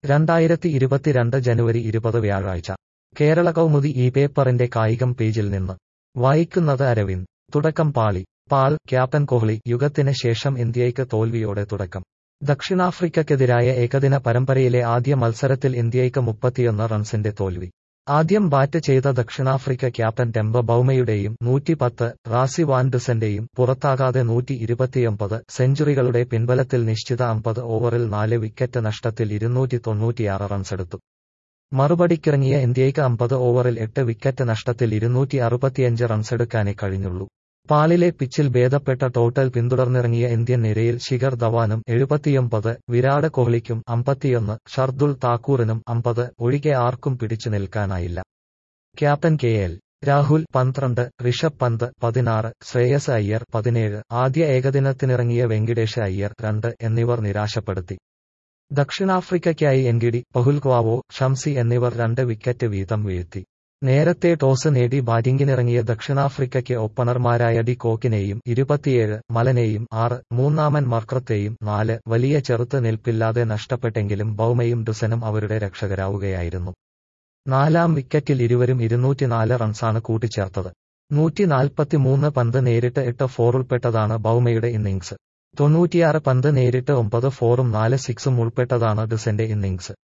രണ്ടായിരത്തി ഇരുപത്തിരണ്ട് ജനുവരി ഇരുപത് വ്യാഴാഴ്ച കേരള കൗമുദി ഈ പേപ്പറിന്റെ കായികം പേജിൽ നിന്ന് വായിക്കുന്നത് അരവിന്ദ് തുടക്കം പാളി പാൽ ക്യാപ്റ്റൻ കോഹ്ലി യുഗത്തിന് ശേഷം ഇന്ത്യയ്ക്ക് തോൽവിയോടെ തുടക്കം ദക്ഷിണാഫ്രിക്കയ്ക്കെതിരായ ഏകദിന പരമ്പരയിലെ ആദ്യ മത്സരത്തിൽ ഇന്ത്യയ്ക്ക് മുപ്പത്തിയൊന്ന് റൺസിന്റെ തോൽവി ആദ്യം ബാറ്റ് ചെയ്ത ദക്ഷിണാഫ്രിക്ക ക്യാപ്റ്റൻ ടെമ്പ ബൌമയുടെയും നൂറ്റിപ്പത്ത് റാസി വാൻഡുസന്റെയും പുറത്താകാതെ നൂറ്റി ഇരുപത്തിയൊമ്പത് സെഞ്ചുറികളുടെ പിൻബലത്തിൽ നിശ്ചിത അമ്പത് ഓവറിൽ നാല് വിക്കറ്റ് നഷ്ടത്തിൽ ഇരുന്നൂറ്റി തൊണ്ണൂറ്റിയാറ് റൺസെടുത്തു മറുപടിക്കിറങ്ങിയ ഇന്ത്യയ്ക്ക് അമ്പത് ഓവറിൽ എട്ട് വിക്കറ്റ് നഷ്ടത്തിൽ ഇരുന്നൂറ്റി അറുപത്തിയഞ്ച് റൺസെടുക്കാനേ കഴിഞ്ഞുള്ളൂ പാലിലെ പിച്ചിൽ ഭേദപ്പെട്ട ടോട്ടൽ പിന്തുടർന്നിറങ്ങിയ ഇന്ത്യൻ നിരയിൽ ശിഖർ ധവാനും എഴുപത്തിയൊമ്പത് വിരാട് കോഹ്ലിക്കും അമ്പത്തിയൊന്ന് ഷർദുൽ താക്കൂറിനും അമ്പത് ഒഴികെ ആർക്കും പിടിച്ചു നിൽക്കാനായില്ല ക്യാപ്റ്റൻ കെ എൽ രാഹുൽ പന്ത്രണ്ട് ഋഷഭ് പന്ത് പതിനാറ് ശ്രേയസ് അയ്യർ പതിനേഴ് ആദ്യ ഏകദിനത്തിനിറങ്ങിയ വെങ്കിടേഷ് അയ്യർ രണ്ട് എന്നിവർ നിരാശപ്പെടുത്തി ദക്ഷിണാഫ്രിക്കയ്ക്കായി എൻഗിഡി പഹുൽക്വാവോ ഷംസി എന്നിവർ രണ്ട് വിക്കറ്റ് വീതം വീഴ്ത്തി നേരത്തെ ടോസ് നേടി ബാറ്റിംഗിനിറങ്ങിയ ദക്ഷിണാഫ്രിക്കയ്ക്ക് ഓപ്പണർമാരായ ഡി കോക്കിനെയും ഇരുപത്തിയേഴ് മലനെയും ആറ് മൂന്നാമൻ മർക്രത്തെയും നാല് വലിയ ചെറുത്ത് നിൽപ്പില്ലാതെ നഷ്ടപ്പെട്ടെങ്കിലും ബൌമയും ഡുസനും അവരുടെ രക്ഷകരാവുകയായിരുന്നു നാലാം വിക്കറ്റിൽ ഇരുവരും ഇരുന്നൂറ്റിനാല് റൺസാണ് കൂട്ടിച്ചേർത്തത് നൂറ്റി നാൽപ്പത്തിമൂന്ന് പന്ത് നേരിട്ട് എട്ട് ഫോർ ഉൾപ്പെട്ടതാണ് ബൌമയുടെ ഇന്നിംഗ്സ് തൊണ്ണൂറ്റിയാറ് പന്ത് നേരിട്ട് ഒമ്പത് ഫോറും നാല് സിക്സും ഉൾപ്പെട്ടതാണ് ഡുസന്റെ ഇന്നിംഗ്സ്